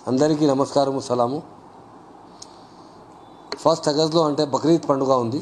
అందరికీ నమస్కారము సలాము ఫస్ట్ అగస్ట్లో అంటే బక్రీద్ పండుగ ఉంది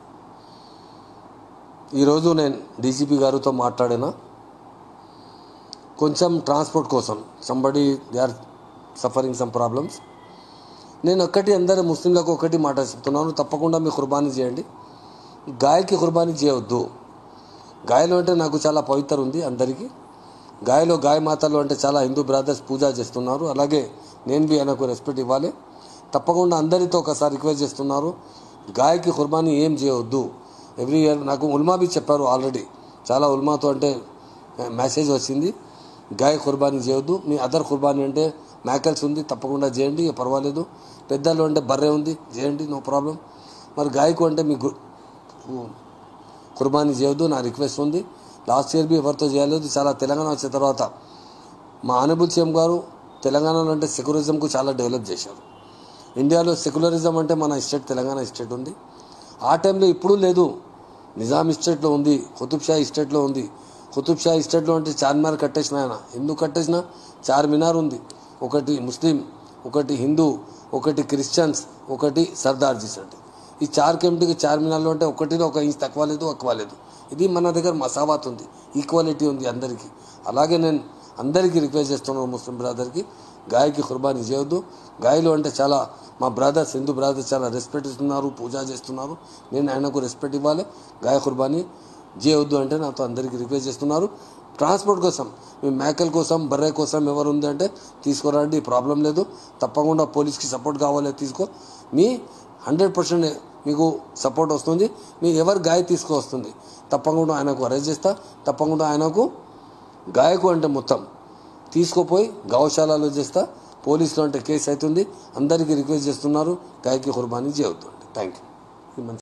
ఈరోజు నేను డీజీపీ గారితో మాట్లాడినా కొంచెం ట్రాన్స్పోర్ట్ కోసం somebody they are suffering some problems నేను ఒక్కటి అందరి ముస్లింలకు ఒకటి మాట చెప్తున్నాను తప్పకుండా మీ కుర్బానీ చేయండి గాయకి కుర్బానీ చేయవద్దు గాయలు అంటే నాకు చాలా పవిత్ర ఉంది అందరికీ గాయలో గాయ మాతలు అంటే చాలా హిందూ బ్రదర్స్ పూజ చేస్తున్నారు అలాగే నేను బి ఆయనకు రెస్పెక్ట్ ఇవ్వాలి తప్పకుండా అందరితో ఒకసారి రిక్వెస్ట్ చేస్తున్నారు గాయకి కుర్బానీ ఏం చేయవద్దు ఎవ్రీ ఇయర్ నాకు ఉల్మా బి చెప్పారు ఆల్రెడీ చాలా ఉల్మాతో అంటే మెసేజ్ వచ్చింది గాయ కుర్బానీ చేయొద్దు మీ అదర్ కుర్బానీ అంటే మేకల్స్ ఉంది తప్పకుండా చేయండి ఇక పర్వాలేదు పెద్దలు అంటే బర్రె ఉంది చేయండి నో ప్రాబ్లం మరి గాయకు అంటే మీ గు- కుర్బానీ చేయొద్దు నా రిక్వెస్ట్ ఉంది లాస్ట్ ఇయర్ బి ఎవరితో చేయలేదు చాలా తెలంగాణ వచ్చిన తర్వాత మా ఆనబుల్ సీఎం గారు తెలంగాణలో అంటే సెక్యులరిజంకు చాలా డెవలప్ చేశారు ఇండియాలో సెక్యులరిజం అంటే మన స్టేట్ తెలంగాణ స్టేట్ ఉంది ఆ టైంలో ఇప్పుడు లేదు నిజాం స్టేట్లో ఉంది కుతుబ్ షా స్టేట్లో ఉంది కుతుబ్ షా స్టేట్లో అంటే చార్మినార్ కట్టేసిన ఆయన ఎందుకు కట్టేసిన చార్మినార్ ఉంది ఒకటి ముస్లిం ఒకటి హిందూ ఒకటి క్రిస్టియన్స్ ఒకటి సర్దార్జీస్ అంటే ఈ చార్ కమిటీకి చార్మినార్లో అంటే ఒకటిలో ఒక ఇంచ్ తక్కువ లేదు ఎక్కువ లేదు ఇది మన దగ్గర మసావాత్ ఉంది ఈక్వాలిటీ ఉంది అందరికీ అలాగే నేను అందరికీ రిక్వెస్ట్ చేస్తున్నాను ముస్లిం బ్రదర్కి గాయకి కుర్బానీ చేయొద్దు గాయలు అంటే చాలా మా బ్రదర్స్ హిందూ బ్రదర్స్ చాలా రెస్పెక్ట్ ఇస్తున్నారు పూజ చేస్తున్నారు నేను ఆయనకు రెస్పెక్ట్ ఇవ్వాలి గాయ కుర్బానీ చేయొద్దు అంటే నాతో అందరికీ రిక్వెస్ట్ చేస్తున్నారు ట్రాన్స్పోర్ట్ కోసం మీ మేకల కోసం బర్రె కోసం ఎవరు ఉంది అంటే తీసుకురండి ప్రాబ్లం లేదు తప్పకుండా పోలీస్కి సపోర్ట్ కావాలి తీసుకో మీ హండ్రెడ్ పర్సెంట్ మీకు సపోర్ట్ వస్తుంది మీ ఎవరు గాయ తీసుకొస్తుంది తప్పకుండా ఆయనకు అరెస్ట్ చేస్తా తప్పకుండా ఆయనకు గాయకు అంటే మొత్తం తీసుకుపోయి గౌశాలలో చేస్తా పోలీసులు అంటే కేసు అవుతుంది అందరికీ రిక్వెస్ట్ చేస్తున్నారు గాయకి కుర్బానీ చేయవద్దు థ్యాంక్ యూ